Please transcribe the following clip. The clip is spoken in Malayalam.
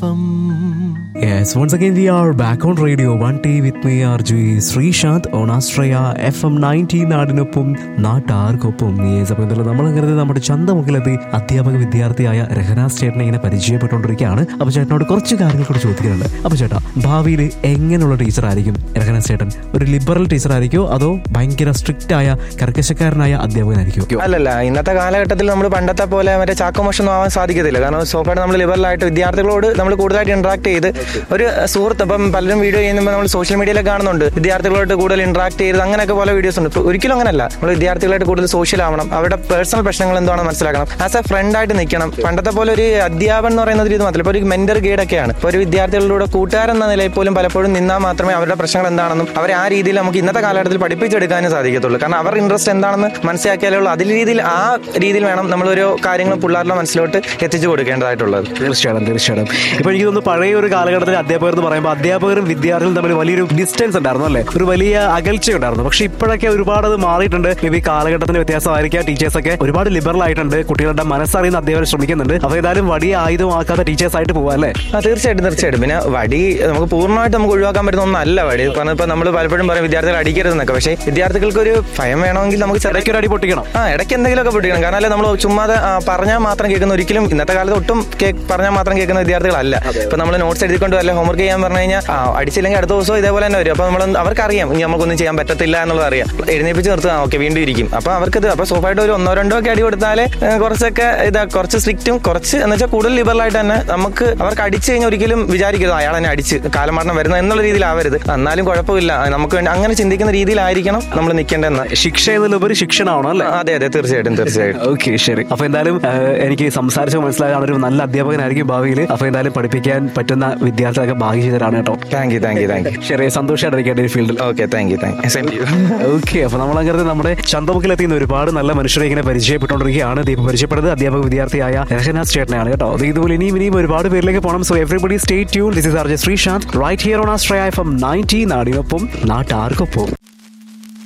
നാടിനൊപ്പം Yes, once again we are back on radio 1T with me RJ Sreesanth on Astraya FM 90 നാടിനൊപ്പം നാട്ടാർക്കൊപ്പം യെസ് അപ്പോൾ എന്തായാലും നമ്മൾ അങ്ങനെ നമ്മുടെ ചന്തമുഖിലെത്തി അധ്യാപക വിദ്യാർത്ഥിയായ രഹനാസ് ചേട്ടനെ ഇങ്ങനെ പരിചയപ്പെട്ടുകൊണ്ടിരിക്കുകയാണ് അപ്പോൾ ചേട്ടനോട് കുറച്ച് കാര്യങ്ങൾ കൂടി ചോദിക്കുന്നുണ്ട് അപ്പോൾ ചേട്ടാ ഭാവിയിൽ എങ്ങനെയുള്ള ടീച്ചർ ആയിരിക്കും രഹനാസ് ചേട്ടൻ ഒരു ലിബറൽ ടീച്ചർ ആയിരിക്കുമോ അതോ ഭയങ്കര സ്ട്രിക്റ്റ് ആയ കർക്കശക്കാരനായ അധ്യാപകനായിരിക്കുമോ അല്ലല്ല ഇന്നത്തെ കാലഘട്ടത്തിൽ നമ്മൾ പണ്ടത്തെ പോലെ മറ്റേ ചാക്കോമോഷൊന്നും ആവാൻ സാധിക്കത്തില്ല കാരണം സോഫായിട്ട് നമ്മൾ ലിബറലായിട്ട് വിദ്യാർത്ഥികളോട് നമ്മൾ കൂടുതലായിട്ട് ഇന്ററാക്ട് ചെയ്ത് ഒരു സുഹൃത്ത് ഇപ്പം പലരും വീഡിയോ ചെയ്യുമ്പോൾ നമ്മൾ സോഷ്യൽ മീഡിയയിലൊക്കെ കാണുന്നുണ്ട് വിദ്യാർത്ഥികളോട് കൂടുതൽ ഇന്ററാക്ട് ചെയ്ത് അങ്ങനെയൊക്കെ പല വീഡിയോസ് ഉണ്ട് ഇപ്പൊ ഒരിക്കലും അങ്ങനല്ല നമ്മൾ വിദ്യാർത്ഥികളായിട്ട് കൂടുതൽ സോഷ്യൽ ആവണം അവരുടെ പേഴ്സണൽ പ്രശ്നങ്ങൾ എന്താണെന്ന് മനസ്സിലാക്കണം ആസ് എ ഫ്രണ്ട് ആയിട്ട് നിൽക്കണം പണ്ടത്തെ പോലെ ഒരു അധ്യാപനം എന്ന് പറയുന്നത് ഒരു ഇത് മാത്രമല്ല ഇപ്പോൾ ഒരു മെന്റർ ഗൈഡ് ഒക്കെയാണ് ഇപ്പോൾ ഒരു വിദ്യാർത്ഥികളുടെ കൂട്ടുകാരൻ എന്ന നിലയിൽ പോലും പലപ്പോഴും നിന്നാൽ മാത്രമേ അവരുടെ പ്രശ്നങ്ങൾ എന്താണെന്നും അവരെ ആ രീതിയിൽ നമുക്ക് ഇന്നത്തെ കാലഘട്ടത്തിൽ പഠിപ്പിച്ചെടുക്കാനും സാധിക്കത്തുള്ളൂ കാരണം അവർ ഇൻട്രസ്റ്റ് എന്താണെന്ന് മനസ്സിലാക്കിയാലേ ഉള്ളൂ അതിൽ രീതിയിൽ ആ രീതിയിൽ വേണം നമ്മളൊരു കാര്യങ്ങൾ പിള്ളേരുടെ മനസ്സിലോട്ട് എത്തിച്ചു കൊടുക്കേണ്ടതായിട്ടുള്ളത് തീർച്ചയായിട്ടും തീർച്ചയായിട്ടും ഇപ്പൊ എനിക്ക് തോന്നുന്നു പഴയ ഒരു കാലഘട്ടത്തിൽ അധ്യാപകർ എന്ന് പറയുമ്പോൾ അധ്യാപകരും വിദ്യാർത്ഥികളും തമ്മിൽ വലിയൊരു ഡിസ്റ്റൻസ് ഉണ്ടായിരുന്നു അല്ലേ ഒരു വലിയ അകൽച്ച ഉണ്ടായിരുന്നു പക്ഷെ ഇപ്പോഴൊക്കെ ഒരുപാട് അത് മാറിയിട്ടുണ്ട് ഈ കാലഘട്ടത്തിന്റെ വ്യത്യാസമായിരിക്കാം ടീച്ചേഴ്സ് ഒക്കെ ഒരുപാട് ലിബറൽ ആയിട്ടുണ്ട് കുട്ടികളുടെ മനസ്സറിയുന്ന അധ്യാപകർ ശ്രമിക്കുന്നുണ്ട് അപ്പൊ ഏതായാലും വലിയ ആയുധമാക്കാത്ത ടീച്ചേഴ്സ് ആയിട്ട് പോവാ അല്ലേ ആ തീർച്ചയായിട്ടും തീർച്ചയായിട്ടും പിന്നെ വടി നമുക്ക് പൂർണ്ണമായിട്ട് നമുക്ക് ഒഴിവാക്കാൻ പറ്റുന്ന ഒന്നല്ല വടി കാരണം ഇപ്പൊ നമ്മൾ പലപ്പോഴും പറയും വിദ്യാർത്ഥികൾ അടിക്കരുതെന്നൊക്കെ പക്ഷേ വിദ്യാർത്ഥികൾക്ക് ഒരു ഭയം വേണമെങ്കിൽ നമുക്ക് ചെറിയ ഇടയ്ക്ക് ഒരു അടി പൊട്ടിക്കണം ആ ഇടയ്ക്ക് എന്തെങ്കിലുമൊക്കെ പൊട്ടിക്കണം കാരണം അല്ലെ നമ്മൾ ചുമ്മാതെ ആ, പറഞ്ഞാൽ മാത്രം കേൾക്കുന്ന ഒരിക്കലും ഇന്നത്തെ കാലത്ത് ഒട്ടും കേ- പറഞ്ഞാൽ മാത്രം കേൾക്കുന്ന വിദ്യാർത്ഥികളല്ല ഇപ്പൊ നമ്മൾ നോട്ട്സ് എഴുതിക്കൊണ്ട് വല്ല ഹോംവർക്ക് ചെയ്യാൻ പറഞ്ഞു കഴിഞ്ഞാൽ ആ, അടിച്ചില്ലെങ്കിൽ അടുത്ത ദിവസം ഇതേപോലെ തന്നെ വരും അപ്പൊ നമ്മൾ അവർക്കറിയാം ഇനി നമുക്കൊന്നും ചെയ്യാൻ പറ്റത്തില്ല എന്നുള്ളത് അറിയാം എഴുന്നേപ്പിച്ച് നിർത്തുക ഓക്കെ വീണ്ടും ഇരിക്കും അപ്പൊ അവർക്കത് അപ്പൊ സോഫായിട്ട് ഒരു ഒന്നോ രണ്ടോ ഒക്കെ അടി കൊടുത്താല് ഏ, കുറച്ചൊക്കെ ഇതാ കുറച്ച് സ്ട്രിക്റ്റും കുറച്ച് എന്ന് വെച്ചാൽ കൂടുതൽ ലിബറൽ ആയിട്ട് തന്നെ നമുക്ക് അവർക്ക് അടിച്ചു കഴിഞ്ഞാൽ ഒരിക്കലും വിചാരിക്കരുത് അയാൾ എന്നെ അടിച്ച് കാലമാറ്റം വരുന്നത് എന്നുള്ള രീതിയിലാവരുത് എന്നാലും കുഴപ്പമില്ല നമുക്ക് വേണ്ടി അങ്ങനെ ചിന്തിക്കുന്ന രീതിയിലായിരിക്കണം നമ്മൾ നിൽക്കേണ്ടതെന്ന് ശിക്ഷ എന്നതിലുപരി ശിക്ഷണമാണോ അല്ലേ അതെ അതെ തീർച്ചയായിട്ടും തീർച്ചയായിട്ടും ഓക്കെ ശരി അപ്പൊ എന്തായാലും ആ, എനിക്ക് സംസാരിച്ച് മനസ്സിലാകാൻ ഒരു നല്ല അധ്യാപകനായിരിക്കും ഭാവിയിൽ അപ്പൊ എന്തായാലും പഠിപ്പിക്കാൻ പറ്റുന്ന വിദ്യാർത്ഥികളൊക്കെ ഭാഗ്യചിതരാണ് കേട്ടോ thank you thank you thank you ശരി സന്തോഷമായിട്ടിരിക്കട്ടെ ഈ ഫീൽഡിൽ okay thank you thank you same you okay അപ്പൊ നമ്മൾ അങ്ങനെ നമ്മുടെ ചന്തമുക്കിലെത്തിയുന്ന ഒരുപാട് നല്ല മനുഷ്യരെ ഇങ്ങനെ പരിചയപ്പെട്ടുകൊണ്ടിരിക്കുകയാണ് ദീപം പരിചയപ്പെടുന്നത് അധ്യാപക വിദ്യാർത്ഥിയായ രഹനാസ് ചേട്ടനെയാണ് കേട്ടോ അത് ഇതുപോലെ ഇനിയും ഇനിയും ഒരുപാട് പേരിലേക്ക് പോകണം so everybody stay tune this is R J Sreesanth right here on astraya from ninety നാടിനൊപ്പം നാട്ടാർക്കൊപ്പം